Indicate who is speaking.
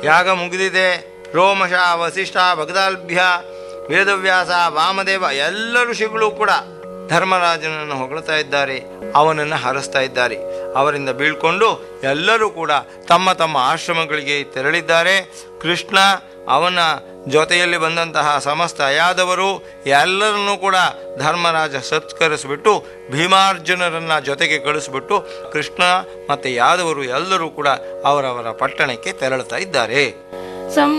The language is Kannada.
Speaker 1: ಯಾಗ ಮುಗಿದಿದೆ ರೋಮಶ ವಸಿಷ್ಠ ಭಗದಾಲ್ಭ್ಯ ವೇದವ್ಯಾಸ ವಾಮದೇವ ಎಲ್ಲ ಋಷಿಗಳು ಕೂಡ ಧರ್ಮರಾಜನನ್ನು ಹೊಗಳ್ತಾ ಇದ್ದಾರೆ ಅವನನ್ನು ಹರಸ್ತಾ ಇದ್ದಾರೆ ಅವರಿಂದ ಬೀಳ್ಕೊಂಡು ಎಲ್ಲರೂ ಕೂಡ ತಮ್ಮ ತಮ್ಮ ಆಶ್ರಮಗಳಿಗೆ ತೆರಳಿದ್ದಾರೆ ಕೃಷ್ಣ ಅವನ ಜೊತೆಯಲ್ಲಿ ಬಂದಂತಹ ಸಮಸ್ತ ಯಾದವರು ಎಲ್ಲರನ್ನೂ ಕೂಡ ಧರ್ಮರಾಜ ಸತ್ಕರಿಸಿಬಿಟ್ಟು ಭೀಮಾರ್ಜುನರನ್ನ ಜೊತೆಗೆ ಕಳಿಸ್ಬಿಟ್ಟು ಕೃಷ್ಣ ಮತ್ತು ಯಾದವರು ಎಲ್ಲರೂ ಕೂಡ ಅವರವರ ಪಟ್ಟಣಕ್ಕೆ ತೆರಳುತ್ತಾ ಇದ್ದಾರೆ
Speaker 2: ಸಂ